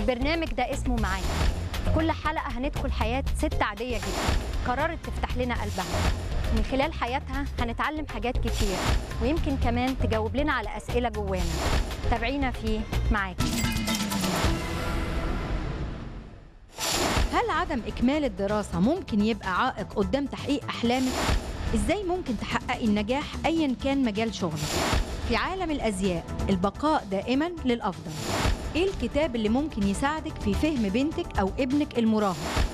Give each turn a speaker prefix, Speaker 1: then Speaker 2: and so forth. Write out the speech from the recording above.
Speaker 1: البرنامج ده اسمه معاك في كل حلقة هندخل حياة ست عادية جدا قررت تفتح لنا قلبها من خلال حياتها هنتعلم حاجات كتير ويمكن كمان تجاوب لنا على أسئلة جوانا تابعينا في معاك
Speaker 2: هل عدم إكمال الدراسة ممكن يبقى عائق قدام تحقيق أحلامك؟ إزاي ممكن تحققي النجاح أيا كان مجال شغلك؟ في عالم الأزياء البقاء دائما للأفضل إيه الكتاب اللي ممكن يساعدك في فهم بنتك أو ابنك المراهق؟